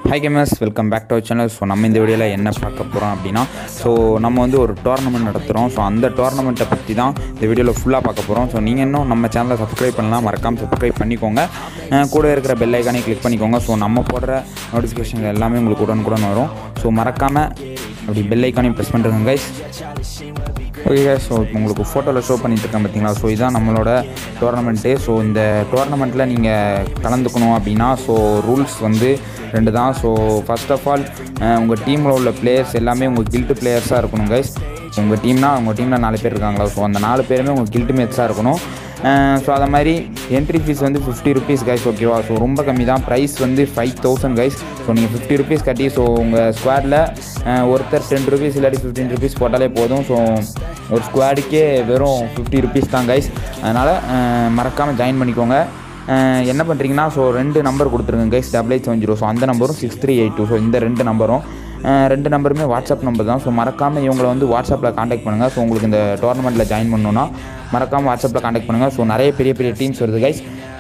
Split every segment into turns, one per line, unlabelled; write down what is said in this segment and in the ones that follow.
high gamers welcome back to channel so நம்ம இந்த வீடியோவில் என்ன பார்க்க போகிறோம் அப்படின்னா ஸோ நம்ம வந்து ஒரு டோர்னமெண்ட் நடத்துகிறோம் ஸோ அந்த டோர்னமெண்ட்டை பற்றி தான் இந்த வீடியோவில் ஃபுல்லாக பார்க்க போகிறோம் ஸோ நீங்கள் இன்னும் நம்ம சேனலை சப்ஸ்கிரைப் பண்ணலாம் மறக்காமல் சப்ஸ்கிரைப் பண்ணிக்கோங்க அஹ் கூட இருக்கிற பெல் ஐக்கானே கிளிக் பண்ணிக்கோங்க ஸோ நம்ம போடுற நோட்டிஃபிகேஷன் எல்லாமே உங்களுக்கு உடனுக்குடன் வரும் ஸோ மறக்காமல் அப்படி பெல் ஐக்கானையும் ப்ரெஸ் பண்ணுறேங்க கைஸ் ஓகே ஸோ இப்போ உங்களுக்கு ஃபோட்டோவில் ஷோ பண்ணிட்டு இருக்கேன் பார்த்தீங்களா ஸோ இதான் நம்மளோட டோர்னமெண்ட்டு ஸோ இந்த டோர்னமெண்ட்டில் நீங்கள் கலந்துக்கணும் அப்படின்னா ஸோ ரூல்ஸ் வந்து ரெண்டு தான் ஸோ ஃபர்ஸ்ட் ஆஃப் ஆல் உங்கள் டீமில் உள்ள பிளேயர்ஸ் எல்லாமே உங்கள் கில்ட்டு பிளேயர்ஸாக இருக்கணும் கைஸ் உங்கள் டீம்னா உங்கள் டீமில் நாலு பேர் இருக்காங்களா ஸோ அந்த நாலு பேருமே உங்கள் கில்ட்டு மேட்ஸாக இருக்கணும் ஸோ அதை மாதிரி என்ட்ரி ஃபீஸ் வந்து ஃபிஃப்டி ருபீஸ் கைஸ் ஓகேவா ஸோ ரொம்ப கம்மி தான் ப்ரைஸ் வந்து ஃபைவ் தௌசண்ட் கைஸ் ஸோ நீங்கள் ஃபிஃப்டி ருபீஸ் கட்டி ஸோ உங்கள் ஸ்குவாடில் ஒருத்தர் டென் ருபீஸ் இல்லாட்டி ஃபிஃப்டீன் ருபீஸ் போட்டாலே போதும் ஸோ ஒரு ஸ்குவாடுக்கே வெறும் ஃபிஃப்டி ருபீஸ் தான் கைஸ் அதனால் மறக்காமல் ஜாயின் பண்ணிக்கோங்க அஹ் என்ன பண்ணுறீங்கன்னா ஸோ ரெண்டு நம்பர் கொடுத்துருங்க guys double eight seven zero so அந்த நம்பரும் six three eight two so இந்த ரெண்டு நம்பரும் அஹ் ரெண்டு நம்பருமே வாட்ஸ்அப் நம்பர் தான் ஸோ மறக்காமல் இவங்களை வந்து வாட்ஸ்அப்பில் காண்டாக்ட் பண்ணுங்கள் ஸோ உங்களுக்கு இந்த டோர்னமெண்ட்டில் ஜாயின் பண்ணணுன்னா மறக்காமல் வாட்ஸ்அப்பில் காண்டாக்ட் பண்ணுங்கள் ஸோ நிறைய பெரிய பெரிய டீம்ஸ் வருது கைஸ்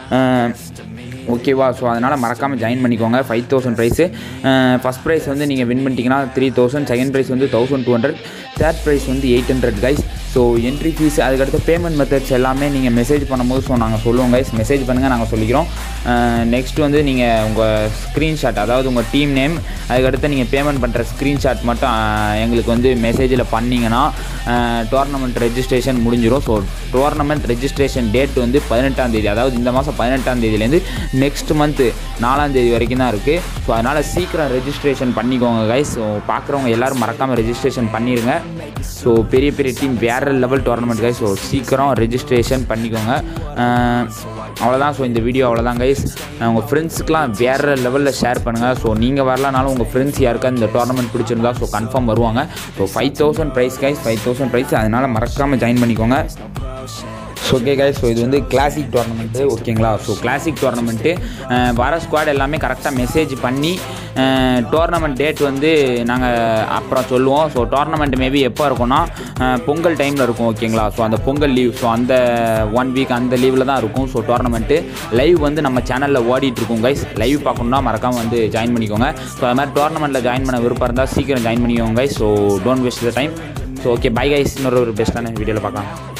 ஓகேவா ஸோ அதனால் மறக்காமல் ஜாயின் பண்ணிக்கோங்க five thousand prize first prize வந்து நீங்கள் வின் பண்ணிட்டீங்கன்னா த்ரீ தௌசண்ட் செகண்ட் ப்ரைஸ் வந்து thousand two hundred third prize வந்து eight hundred guys so entry fees அதுக்கடுத்து பேமெண்ட் மெத்தட்ஸ் எல்லாமே நீங்கள் மெசேஜ் பண்ணும்போது ஸோ நாங்கள் சொல்லுவோம் கைஸ் மெசேஜ் பண்ணுங்கள் நாங்கள் சொல்லிக்கிறோம் நெக்ஸ்ட் வந்து நீங்கள் உங்கள் ஸ்க்ரீன்ஷாட் அதாவது உங்கள் டீம் நேம் அதுக்கடுத்து நீங்கள் பேமெண்ட் பண்ணுற ஸ்க்ரீன்ஷாட் மட்டும் அஹ், எங்களுக்கு வந்து மெசேஜில் பண்ணிங்கன்னா டோர்னமெண்ட் ரெஜிஸ்ட்ரேஷன் முடிஞ்சிடும் ஸோ டோர்னமெண்ட் ரெஜிஸ்ட்ரேஷன் டேட் வந்து பதினெட்டாம் தேதி அதாவது இந்த மாதம் பதினெட்டாம் தேதியிலேருந்து நெக்ஸ்ட் மந்த்து நாலாம் தேதி வரைக்கும் தான் இருக்குது ஸோ அதனால் சீக்கிரம் ரெஜிஸ்ட்ரேஷன் பண்ணிக்கோங்க கைஸ் ஸோ பார்க்குறவங்க எல்லோரும் மறக்காமல் ரெஜிஸ்ட்ரேஷன் பண்ணிடுங்க ஸோ பெரிய பெரிய டீம் வேறு லெவல் டோர்னமெண்ட் கைஸ் ஸோ சீக்கிரம் ரெஜிஸ்ட்ரேஷன் பண்ணிக்கோங்க அஹ், அவ்வளோதான் ஸோ இந்த வீடியோ அவ்வளோதான் கைஸ் உங்கள் ஃப்ரெண்ட்ஸுக்கெலாம் வேறு லெவலில் ஷேர் பண்ணுங்கள் ஸோ நீங்கள் வரலனாலும் உங்கள் ஃப்ரெண்ட்ஸ் யாருக்காவது இந்த டோர்னமெண்ட் பிடிச்சிருந்தா ஸோ கன்ஃபார்ம் வருவாங்க so five thousand prize guys five thousand prize அதனால் மறக்காமல் ஜாயின் பண்ணிக்கோங்க ஸோ ஓகே கைஸ் ஸோ இது வந்து கிளாசிக் டோர்னமெண்ட்டு ஓகேங்களா ஸோ கிளாசிக் டோர்னமெண்ட்டு வர ஸ்குவாட் எல்லாமே கரெக்டாக மெசேஜ் பண்ணி டோர்னமெண்ட் டேட் வந்து நாங்கள் அப்புறம் சொல்லுவோம் ஸோ டோர்னமெண்ட் மேபி எப்போ இருக்கும்னா அஹ், பொங்கல் டைமில் இருக்கும் ஓகேங்களா ஸோ அந்த பொங்கல் லீவ் ஸோ அந்த ஒன் வீக் அந்த லீவில் தான் இருக்கும் ஸோ டோர்னமெண்ட்டு லைவ் வந்து நம்ம சேனலில் ஓடிட்டு இருக்கும் கைஸ் லைவ் பார்க்கணுன்னா மறக்காமல் வந்து ஜாயின் பண்ணிக்கோங்க ஸோ அது மாதிரி டோர்னமெண்ட்டில் ஜாயின் பண்ண விருப்பம் இருந்தால் சீக்கிரம் ஜாயின் பண்ணிக்கோங்க guys so don't waste the time so okay bye guys இன்னொரு ஒரு பெஸ்ட்டான வீடியோவில் பார்க்கலாம்